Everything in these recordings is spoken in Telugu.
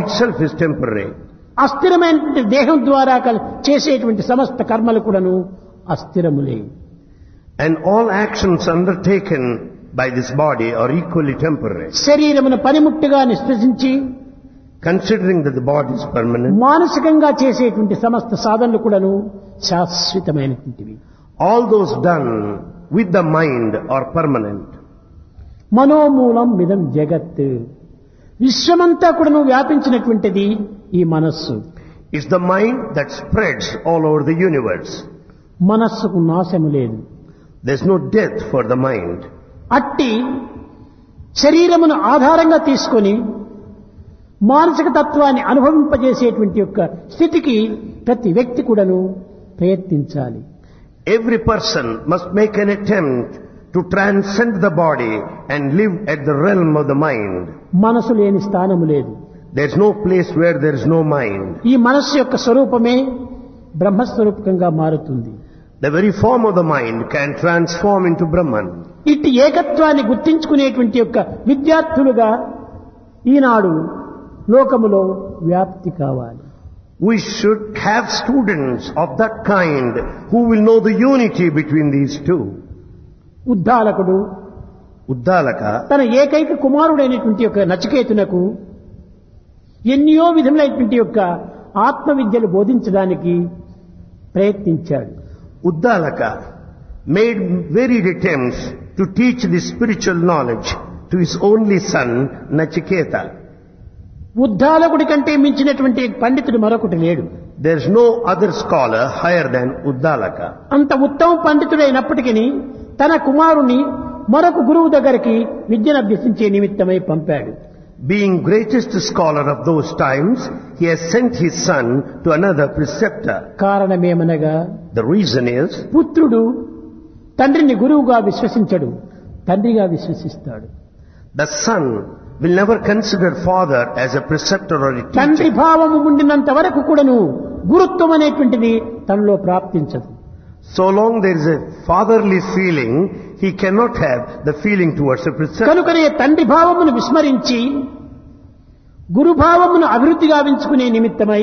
itself is temporary. అస్థిరమైనటువంటి దేహం ద్వారా కల్- చేసేటువంటి సమస్త కర్మలు కూడాను అస్థిరములే And all actions undertaken by this body are equally temporary. శరీరమును పనిముట్టుగా నిష్పసించి Considering that the body is permanent, మానసికంగా చేసేటువంటి సమస్త సాధనలు కూడాను శాశ్వతమైనటువంటివి all those done with the mind are permanent. మనోమూలం మిదం జగత్ విశ్వమంతా కూడాను వ్యాపించినటువంటిది ఈ మనస్సు It's the mind that spreads all over the universe. మనస్సుకు నాశము లేదు There's no death for the mind. అట్టి శరీరమును ఆధారంగా తీసుకొని మానసిక తత్వాన్ని అనుభవింపజేసేటువంటి యొక్క స్థితికి ప్రతి వ్యక్తి కూడాను ప్రయత్నించాలి Every person must make an attempt to transcend the body and live at the realm of the mind. మనసు లేని స్థానము లేదు There's no place where there is no mind. ఈ మనస్సు యొక్క స్వరూపమే బ్రహ్మస్వరూపకంగా మారుతుంది The very form of the mind can transform into Brahman. ఇట్టి ఏకత్వాన్ని గుర్తించుకునేటువంటి యొక్క విద్యార్థులుగా ఈనాడు లోకములో వ్యాప్తి కావాలి We should have students of that kind who will know the unity between these two. ఉద్దాలకుడు Uddalaka, తన ఏకైక కుమారుడైనటువంటి యొక్క నచికేతునకు ఎన్నో విధములైనటువంటి యొక్క ఆత్మ విద్యలు బోధించడానికి ప్రయత్నించాడు Uddalaka made varied attempts to teach the spiritual knowledge to his only son, Nachiketa. ఉద్దాలకుడి కంటే మించినటువంటి పండితుడు మరొకటి లేడు There's no other scholar higher than Uddalaka. అంత ఉత్తమ పండితుడైనప్పటికీ తన కుమారుని మరొక గురువు దగ్గరికి విద్యను అభ్యసించే నిమిత్తమై పంపాడు Being greatest scholar of those times, he has sent his son to another preceptor. కారణమేమనగా The reason is, పుత్రుడు తండ్రిని గురువుగా విశ్వసించడు తండ్రిగా విశ్వసిస్తాడు the son will never consider father as a preceptor or a తండ్రి teacher. భావము ఉండినంత వరకు కూడాను గురుత్వం అనేటువంటిది తనలో ప్రాప్తించదు So long there is a fatherly feeling, he cannot have the feeling towards a preceptor. కనుకనే తండ్రి భావమును విస్మరించి గురుభావమును అభివృద్ధి గావించుకునే నిమిత్తమై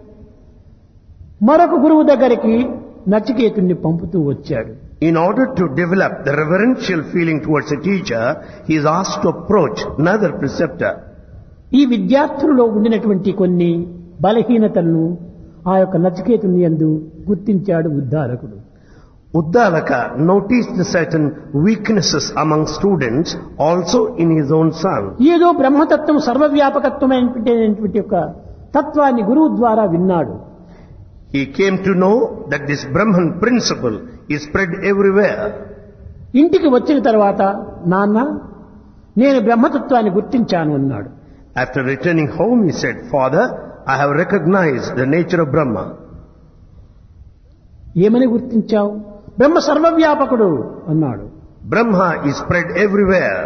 మరొక గురువు దగ్గరికి నచికేతుణ్ణి పంపుతూ వచ్చాడు In order to develop the reverential feeling towards a teacher, he is asked to approach another preceptor. ఈ విద్యార్థులలో ఉండినటువంటి కొన్ని బలహీనతలను ఆ యొక్క నచికేతుని యందు గుర్తించాడు ఉద్ధారకుడు Uddalaka noticed certain weaknesses among students also in his own son. ఏదో బ్రహ్మతత్వం సర్వవ్యాపకత్వమైనటువంటి యొక్క తత్వాన్ని గురువు ద్వారా విన్నాడు He came to know that this Brahman principle is spread everywhere. ఇంటికి వచ్చిన తర్వాత నాన్న నేను బ్రహ్మతత్వాన్ని గుర్తించాను అన్నాడు After returning home, he said, Father, I have recognized the nature of Brahma. ఏమని గుర్తించావు బ్రహ్మ సర్వవ్యాపకుడు అన్నాడు Brahma is spread everywhere.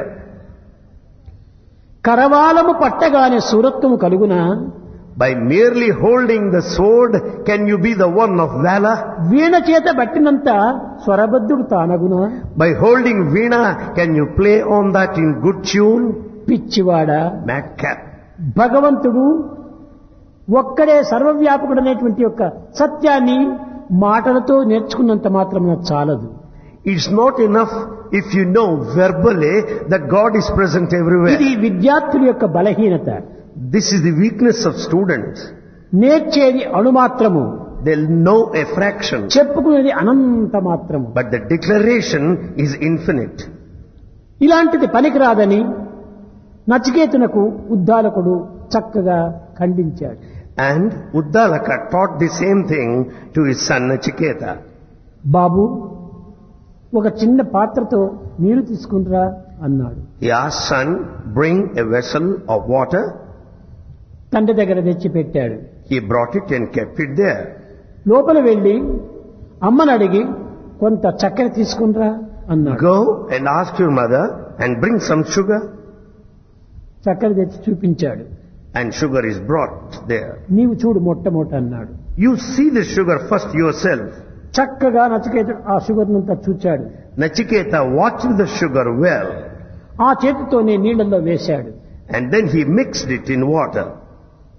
కరవాలము పట్టగానే సూరత్వము కలుగునా By merely holding the sword, can you be the one of valor? వీణ చేత బట్టినంత స్వరబద్ధుడు తానగునా By holding Veena, can you play on that in good tune? పిచ్చివాడా Madcap. భగవంతుడు ఒక్కడే సర్వవ్యాపకుడు అనేటువంటి యొక్క సత్యాన్ని మాటలతో నేర్చుకున్నంత మాత్రం చాలదు It's not enough if you know verbally that God is present everywhere. ఇది విద్యార్థుల యొక్క బలహీనత This is the weakness of students. నేర్చేది అణుమాత్రము They'll know a fraction, చెప్పుకునేది అనంత మాత్రము but the declaration is infinite. ఇలాంటిది పనికిరాదని నచికేతునకు ఉద్దాలకుడు చక్కగా ఖండించాడు And Uddalaka taught the same thing to his son Nachiketa. బాబు ఒక చిన్న పాత్రతో నీరు తీసుకుంటురా అన్నాడు He asked son, bring a vessel of water. తండ్రి దగ్గర తెచ్చి పెట్టాడు He brought it and kept it there. లోపల వెళ్ళి అమ్మని అడిగి కొంత చక్కెర తీసుకుంటురా అన్నాడు Go and ask your mother and bring some sugar. చక్కెర తెచ్చి చూపించాడు And sugar is brought there. నీవు చూడు మొట్టమొదట అన్నాడు You see the sugar first yourself. చక్కగా నచికేతుడు ఆ షుగర్నంతా చూచాడు Nachiketa watched the sugar well ఆ చేతితోనే నీళ్లలో వేశాడు and then he mixed it in water.